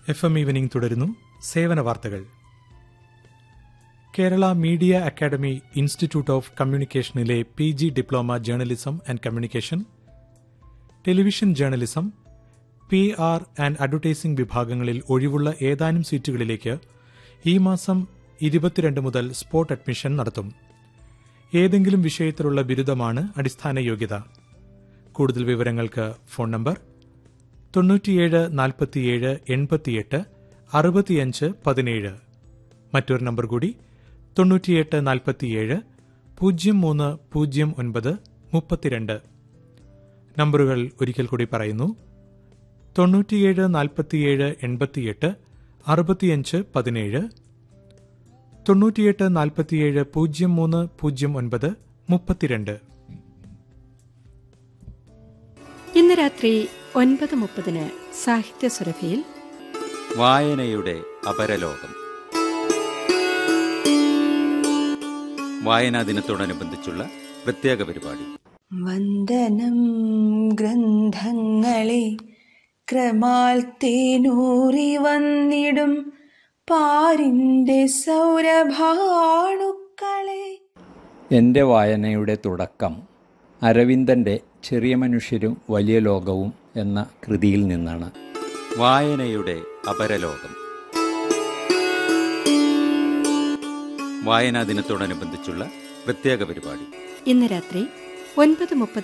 F M evening തുടരുന്നു സേവന വാർത്തകൾ Kerala media academy institute of കമ്മ്യൂണിക്കേഷനിലെ P G diploma journalism and communication television journalism P R and advertising വിഭാഗങ്ങളിൽ ഒഴിവുള്ള ഏതാനും സീറ്റുകളിലേക്ക് ഈ മാസം ഇരുപത്തിരണ്ട് മുതൽ സ്പോട്ട് അഡ്മിഷൻ നടത്തും ഏതെങ്കിലും വിഷയത്തിലുള്ള ബിരുദമാണ് അടിസ്ഥാന യോഗ്യത കൂടുതൽ വിവരങ്ങൾക്ക് ഫോൺ നമ്പർ തൊണ്ണൂറ്റിയേഴ് നാൽപ്പത്തിയേഴ് എൺപത്തിയെട്ട് അറുപത്തിയഞ്ച് പതിനേഴ് മറ്റൊരു നമ്പർ കൂടി തൊണ്ണൂറ്റിയെട്ട് നാൽപ്പത്തിയേഴ് പൂജ്യം മൂന്ന് പൂജ്യം ഒൻപത് മുപ്പത്തിരണ്ട് നമ്പറുകൾ ഒരിക്കൽ കൂടി പറയുന്നു തൊണ്ണൂറ്റിയേഴ് നാൽപ്പത്തിയേഴ് എൺപത്തിയെട്ട് അറുപത്തിയഞ്ച് പതിനേഴ് തൊണ്ണൂറ്റിയെട്ട് നാൽപ്പത്തിയേഴ് പൂജ്യം മൂന്ന് പൂജ്യം ഒൻപത് മുപ്പത്തിരണ്ട് ഇന്ന് രാത്രി ഒൻപത് മുപ്പതിന് സാഹിത്യ സുരഭിയിൽ വായനയുടെ അപരലോകം വായനാ ദിനത്തോടനുബന്ധിച്ചുള്ള പ്രത്യേക പരിപാടി വന്ദനം ഗ്രന്ഥങ്ങളെ ക്രമാൽ തേനൂറി വന്നിടും പാരിന്റെ സൗരഭാണുക്കളെ എൻ്റെ വായനയുടെ തുടക്കം അരവിന്ദൻ്റെ ചെറിയ മനുഷ്യരും വലിയ ലോകവും എന്ന കൃതിയിൽ നിന്നാണ് വായനയുടെ അപരലോകം വായനാ ദിനത്തോടനുബന്ധിച്ചുള്ള പ്രത്യേക പരിപാടി ഇന്ന് രാത്രി ഒൻപത് മുപ്പത്